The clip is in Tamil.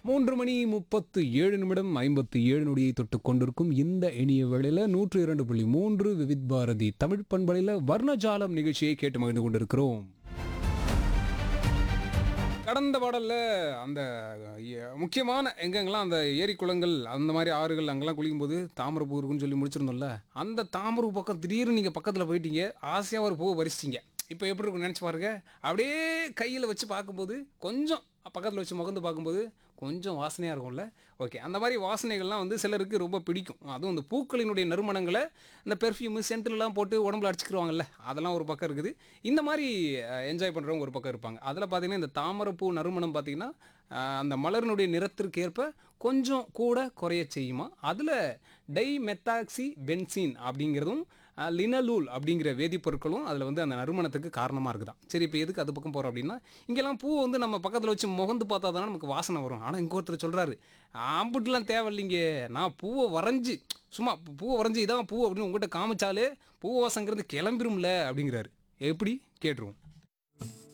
மூன்று மணி முப்பத்து ஏழு நிமிடம் ஐம்பத்து ஏழு நொடியை தொட்டு கொண்டிருக்கும் இந்த இனிய வேளையில நூற்று இரண்டு புள்ளி மூன்று விவித் பாரதி தமிழ் பண்பலையில வர்ணஜாலம் நிகழ்ச்சியை கேட்டு மகிழ்ந்து கொண்டிருக்கிறோம் கடந்த பாடல்ல அந்த எ- முக்கியமான எங்கெங்கெல்லாம் அந்த ஏரி குளங்கள் அந்த மாதிரி ஆறுகள் அங்கெல்லாம் குளிக்கும்போது தாமரைப்பூ இருக்குன்னு சொல்லி முடிச்சிருந்தோம்ல அந்த தாமரை பக்கம் திடீர்னு நீங்கள் பக்கத்தில் போயிட்டீங்க ஆசையாக ஒரு பூவை பறிச்சிட்டீங்க இப்போ எப்படி இருக்கும் நினச்சி பாருங்க அப்படியே கையில் வச்சு பார்க்கும்போது கொஞ்சம் பக்கத்தில் வச்சு முகந்து பார்க்கும்போது கொஞ்சம் வாசனையாக இருக்கும்ல ஓகே அந்த மாதிரி வாசனைகள்லாம் வந்து சிலருக்கு ரொம்ப பிடிக்கும் அதுவும் இந்த பூக்களினுடைய நறுமணங்களை இந்த பெர்ஃப்யூமு சென்ட்லலாம் போட்டு உடம்புல அடிச்சுக்கிருவாங்கல்ல அதெல்லாம் ஒரு பக்கம் இருக்குது இந்த மாதிரி என்ஜாய் பண்ணுறவங்க ஒரு பக்கம் இருப்பாங்க அதில் பார்த்தீங்கன்னா இந்த தாமரைப்பூ நறுமணம் பார்த்தீங்கன்னா அஹ், அந்த மலரினுடைய நிறத்திற்கு ஏற்ப கொஞ்சம் கூட குறைய செய்யுமா அதில் டை மெத்தாக்சி பென்சீன் அப்படிங்கிறதும் அஹ், லினலூல் அப்படிங்கிற வேதிப்பொருட்களும் அதில் வந்து அந்த நறுமணத்துக்கு காரணமாக இருக்குதாம் சரி இப்போ எதுக்கு அது பக்கம் போகிறோம் அப்படின்னா இங்கெல்லாம் பூ வந்து நம்ம பக்கத்தில் வச்சு முகந்து பார்த்தா தானே நமக்கு வாசனை வரும் ஆனால் இங்கே ஒருத்தர் சொல்கிறாரு ஆம்புட்டுலாம் தேவையில்லைங்க நான் பூவை வரைஞ்சி சும்மா பூ- பூவை வரைஞ்சி இதான் பூ அப்படின்னு உங்கள்கிட்ட காமிச்சாலே பூ வாசங்கிறது கிளம்பிரும்ல அப்படிங்கிறாரு எப்படி கேட்டுருவோம்